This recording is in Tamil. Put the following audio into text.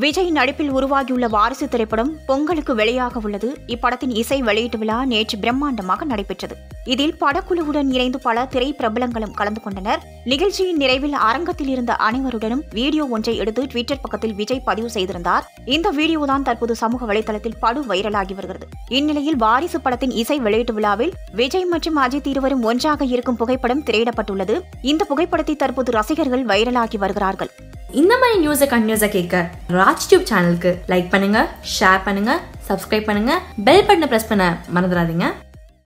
விஜய் நடிப்பில் உருவாகியுள்ள வாரிசு திரைப்படம் பொங்கலுக்கு வெளியாக உள்ளது இப்படத்தின் இசை வெளியீட்டு விழா நேற்று பிரம்மாண்டமாக நடைபெற்றது இதில் படக்குழுவுடன் இணைந்து பல திரை பிரபலங்களும் கலந்து கொண்டனர் நிகழ்ச்சியின் நிறைவில் அரங்கத்தில் இருந்த அனைவருடனும் வீடியோ ஒன்றை எடுத்து ட்விட்டர் பக்கத்தில் விஜய் பதிவு செய்திருந்தார் இந்த வீடியோ தான் தற்போது சமூக வலைதளத்தில் படு வைரலாகி வருகிறது இந்நிலையில் வாரிசு படத்தின் இசை வெளியீட்டு விழாவில் விஜய் மற்றும் அஜித் இருவரும் ஒன்றாக இருக்கும் புகைப்படம் திரையிடப்பட்டுள்ளது இந்த புகைப்படத்தை தற்போது ரசிகர்கள் வைரலாகி வருகிறார்கள் இந்த மாதிரி நியூஸை கண்டினியூஸாக கேட்க ராஜ் டியூப் சேனலுக்கு லைக் பண்ணுங்க ஷேர் பண்ணுங்க சப்ஸ்கிரைப் பண்ணுங்க பெல் பட்டனை ப்ரெஸ் பண்ண மறந்துடாதீங்க